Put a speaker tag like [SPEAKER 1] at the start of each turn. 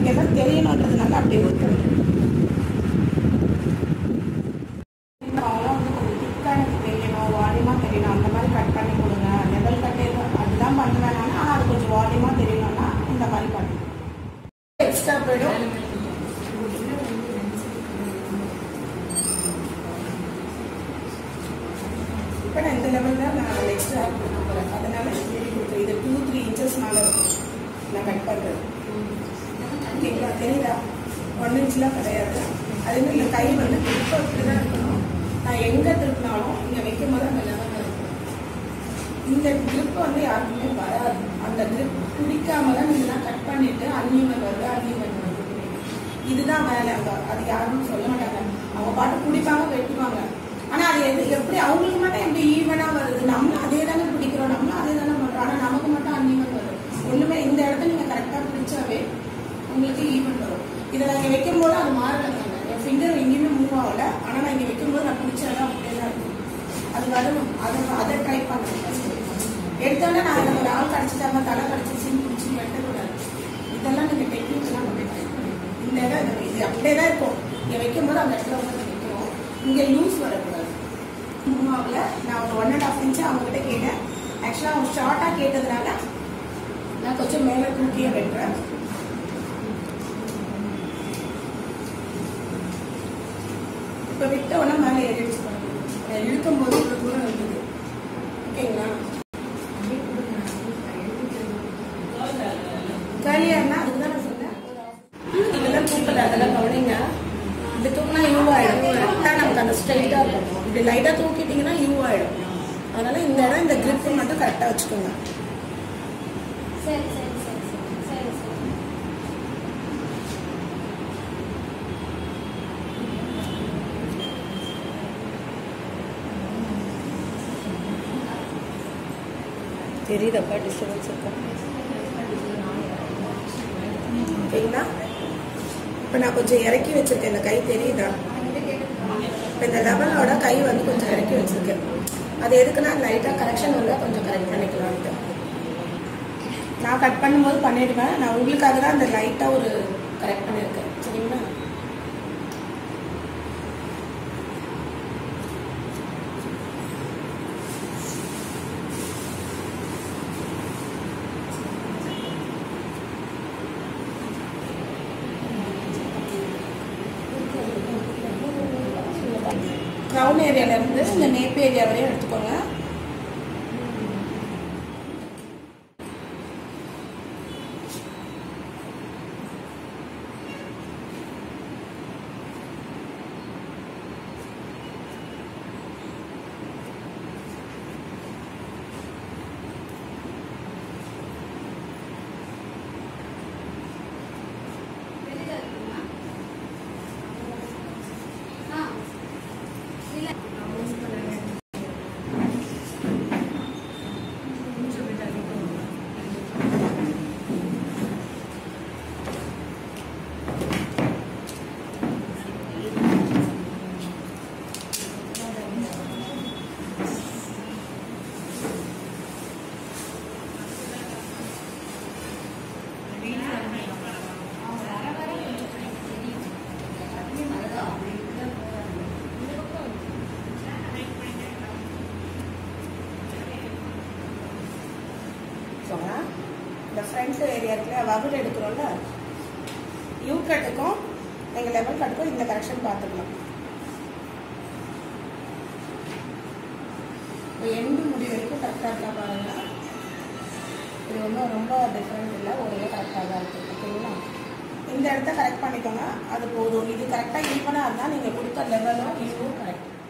[SPEAKER 1] உங்களுக்கு எல்லாம் தெரியணுன்றதுனால அப்படியே விட்டுருங்க அவங்களாம் வந்து கொஞ்சம் திக்காக எனக்கு தெரியணும் வால்யூமாக தெரியணும் அந்த மாதிரி கட் பண்ணி கொடுங்க லெவல் கட் எதுவும் அதுதான் பண்ணுவேன் நான் ஆனால் அது கொஞ்சம் வால்யூமாக தெரியணும்னா இந்த மாதிரி பண்ணுங்க எக்ஸ்ட்ரா போயிடும் இப்போ நான் இந்த லெவலில் நான் நெக்ஸ்ட் ஆட் பண்ண போகிறேன் அதனால இது இது டூ த்ரீ இன்ச்சஸ் மேலே இருக்கும் நான் கட் பண்ணுறது ஓகேங்களா தெரியுதா ஒன் இன்ச்லாம் கிடையாது அதே மாதிரி இந்த கை வந்து திருப்ப இப்படி தான் இருக்கணும் நான் எங்கே திருப்பினாலும் இங்கே வைக்கும் போது அந்த லெவலில் இருக்கும் இந்த grip வந்து யாருக்குமே வராது அந்த grip பிடிக்காம தான் நீங்களாம் கட் பண்ணிட்டு அன்னியமன் வருது அன்னியமன் வருது இதுதான் வேலை அங்க அது யாரும் சொல்ல மாட்டாங்க அவங்க பாட்டு பிடிப்பாங்க வெட்டுவாங்க ஆனா அது எது எப்படி அவங்களுக்கு மட்டும் எப்படி ஈவனா வருது நம்மளும் அதே தானே பிடிக்கிறோம் நம்மளும் அதே தானே பண்றோம் ஆனா நமக்கு மட்டும் அன்னியமன் வரும் ஒண்ணுமே இந்த இடத்துல நீங்க கரெக்டா பிடிச்சாவே உங்களுக்கு ஈவன் வரும் இதை நான் இங்க வைக்கும் போது அது மாறலைங்க என் ஃபிங்கர் எங்கேயுமே மூவ் ஆகல ஆனா நான் இங்க வைக்கும் போது நான் பிடிச்சாதான் அப்படியே தான் இருக்கும் அது வரணும் அதை அதை ட்ரை பண்ணுங்க first. எடுத்தோடனே நான் எனக்கு ஒரு ஆள் கிடச்சிட்டாங்க தலை கிடச்சிச்சின்னு பிடிச்சி வெட்டக்கூடாது இதெல்லாம் நீங்கள் டெக்னிக்கெல்லாம் நம்ம ட்ரை பண்ணிக்கணும் இந்த இடம் இது- இது அப்படியே தான் இருக்கும் இங்கே வைக்கும்போது அந்த இடத்துல வந்து வைக்கணும் இங்கே லூஸ் வரக்கூடாது மூவாவில் நான் ஒரு ஒன் அண்ட் ஹாஃப் இன்ச்சு அவங்ககிட்ட கேட்டேன் ஆக்சுவலாக அவங்க ஷார்ட்டாக கேட்டதுனால நான் கொஞ்சம் மேலே தூக்கியே வெட்டுறேன் இப்போ விட்ட உடனே மேலே ஏறிடுச்சு பாருங்க இழுக்கும் போது இவ்வளோ தூரம் இருக்குது ஓகேங்களா கலியாருன்னா அதுக்கு தான் நான் சொன்னேன் இதெல்லாம் தூக்கல அதெல்லாம் கவனிங்க இப்படி தூக்கினா யூ ஆயிடும் கரெக்டாக நமக்கு அந்த ஸ்ட்ரைட்டாக இருக்கும் இப்படி லைட்டாக தூக்கிட்டீங்கன்னா யூ ஆயிடும் அதனால இந்த இடம் இந்த grip மட்டும் கரெக்டாக வச்சுக்கோங்க
[SPEAKER 2] சரி சரி சரி சரி சரி சரி
[SPEAKER 3] தெரியுதப்பா டிஸ்டர்பன்ஸ் இருக்கா
[SPEAKER 1] ஓகேங்களா இப்போ நான் கொஞ்சம் இறக்கி வச்சிருக்கேன் இந்த கை தெரியுதா இப்போ இந்த லெவலோட கை வந்து கொஞ்சம் இறக்கி வச்சிருக்கேன் அது எதுக்குன்னா லைட்டாக கரெக்ஷன் வந்தால் கொஞ்சம் கரெக்ட் பண்ணிக்கலான்ட்டு நான் கட் பண்ணும்போது பண்ணிடுவேன் நான் உங்களுக்காக தான் அந்த லைட்டாக ஒரு கரெக்ட் பண்ணியிருக்கேன் சரிங்களா க்ரௌன் ஏரியால இருந்து இந்த நேப் ஏரியா வரையும் எடுத்துக்கோங்க
[SPEAKER 2] வெளியில இருக்குமா ஆ இல்ல
[SPEAKER 1] வச்சுக்கோங்க இந்த ஃப்ரண்ட் ஏரியா இருக்குல்ல வகுடு எடுக்கிறோம்ல யூ கட்டுக்கும் எங்கள் லெவல் கட்டுக்கும் இந்த கரெக்ஷன் பார்த்துக்கலாம் இப்போ எண்டு முடி வரைக்கும் கரெக்டாக இருக்கா பாருங்க இது ஒன்றும் ரொம்ப டிஃப்ரெண்ட் இல்லை ஒரே கரெக்டாக தான் இருக்குது ஓகேங்களா இந்த இடத்த கரெக்ட் பண்ணிக்கோங்க அது போதும் இது கரெக்டாக ஈவனாக இருந்தால் நீங்கள் கொடுத்த லெவலும் இதுவும் கரெக்ட்